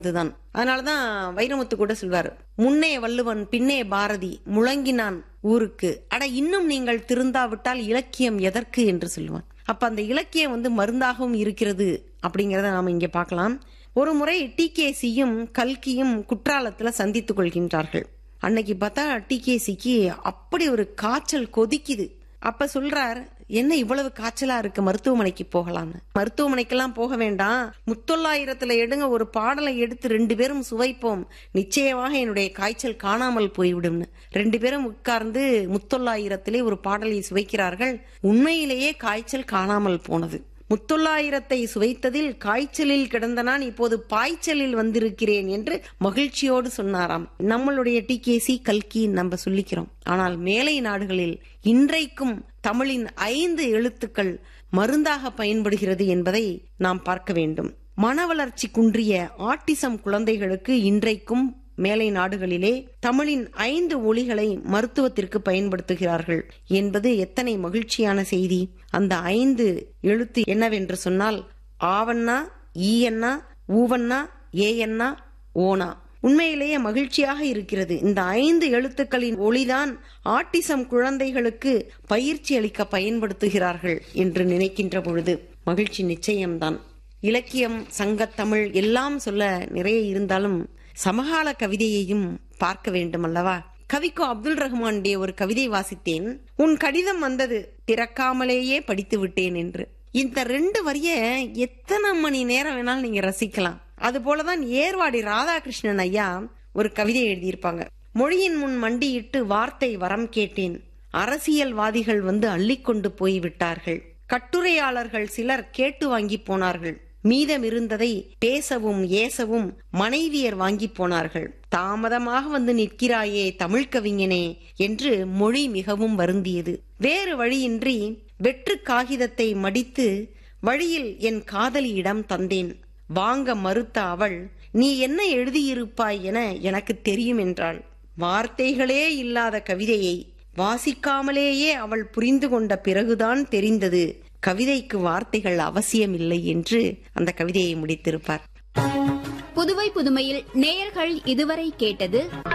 இதுதான் அதனாலதான் வைரமுத்து கூட சொல்வார் முன்னே வள்ளுவன் பின்னே பாரதி முழங்கினான் ஊருக்கு அட இன்னும் நீங்கள் திருந்தாவிட்டால் இலக்கியம் எதற்கு என்று சொல்லுவான் அப்ப அந்த இலக்கியம் வந்து மருந்தாகவும் இருக்கிறது அப்படிங்கறத நாம இங்க பார்க்கலாம் ஒரு முறை டிகேசியும் கல்கியும் குற்றாலத்துல சந்தித்துக் கொள்கின்றார்கள் அன்னைக்கு பார்த்தா டிகேசிக்கு அப்படி ஒரு காய்ச்சல் கொதிக்குது அப்ப சொல்றார் என்ன இவ்வளவு காய்ச்சலா இருக்கு மருத்துவமனைக்கு போகலாம்னு மருத்துவமனைக்கெல்லாம் போக வேண்டாம் முத்தொள்ளாயிரத்துல எடுங்க ஒரு பாடலை எடுத்து ரெண்டு பேரும் சுவைப்போம் நிச்சயமாக என்னுடைய காய்ச்சல் காணாமல் போய்விடும்னு ரெண்டு பேரும் உட்கார்ந்து முத்தொள்ளாயிரத்திலே ஒரு பாடலை சுவைக்கிறார்கள் உண்மையிலேயே காய்ச்சல் காணாமல் போனது முத்தொள்ளாயிரத்தை சுவைத்ததில் காய்ச்சலில் கிடந்த நான் இப்போது பாய்ச்சலில் வந்திருக்கிறேன் என்று மகிழ்ச்சியோடு சொன்னாராம் நம்மளுடைய டிகேசி கல்கி நம்ம சொல்லிக்கிறோம் ஆனால் மேலை நாடுகளில் இன்றைக்கும் தமிழின் ஐந்து எழுத்துக்கள் மருந்தாக பயன்படுகிறது என்பதை நாம் பார்க்க வேண்டும் மன வளர்ச்சி குன்றிய ஆட்டிசம் குழந்தைகளுக்கு இன்றைக்கும் மேலை நாடுகளிலே தமிழின் ஐந்து ஒளிகளை மருத்துவத்திற்கு பயன்படுத்துகிறார்கள் என்பது எத்தனை மகிழ்ச்சியான செய்தி அந்த ஐந்து எழுத்து என்னவென்று சொன்னால் ஆவண்ணா ஈயண்ணா ஊவண்ணா ஏயண்ணா ஓனா உண்மையிலேயே மகிழ்ச்சியாக இருக்கிறது இந்த ஐந்து எழுத்துக்களின் ஒளிதான் ஆட்டிசம் குழந்தைகளுக்கு பயிற்சி அளிக்க பயன்படுத்துகிறார்கள் என்று நினைக்கின்ற பொழுது மகிழ்ச்சி நிச்சயம்தான் இலக்கியம் சங்கத்தமிழ் எல்லாம் சொல்ல நிறைய இருந்தாலும் சமகால கவிதையையும் பார்க்க வேண்டும் அல்லவா கவிக்கோ அப்துல் ரஹ்மானுடைய ஒரு கவிதை வாசித்தேன் உன் கடிதம் வந்தது திறக்காமலேயே படித்து விட்டேன் என்று இந்த ரெண்டு வரிய எத்தனை மணி நேரம் வேணாலும் நீங்க ரசிக்கலாம் அது போலதான் ஏர்வாடி ராதாகிருஷ்ணன் ஐயா ஒரு கவிதை எழுதியிருப்பாங்க மொழியின் முன் மண்டியிட்டு வார்த்தை வரம் கேட்டேன் அரசியல்வாதிகள் வந்து அள்ளிக்கொண்டு போய்விட்டார்கள் கட்டுரையாளர்கள் சிலர் கேட்டு வாங்கி போனார்கள் மீதம் இருந்ததை பேசவும் ஏசவும் மனைவியர் வாங்கி போனார்கள் தாமதமாக வந்து நிற்கிறாயே தமிழ் கவிஞனே என்று மொழி மிகவும் வருந்தியது வேறு வழியின்றி வெற்று காகிதத்தை மடித்து வழியில் என் காதலியிடம் தந்தேன் வாங்க மறுத்த அவள் நீ என்ன எழுதியிருப்பாய் என எனக்கு தெரியும் என்றாள் வார்த்தைகளே இல்லாத கவிதையை வாசிக்காமலேயே அவள் புரிந்து கொண்ட பிறகுதான் தெரிந்தது கவிதைக்கு வார்த்தைகள் அவசியமில்லை என்று அந்த கவிதையை முடித்திருப்பார் புதுவை புதுமையில் நேயர்கள் இதுவரை கேட்டது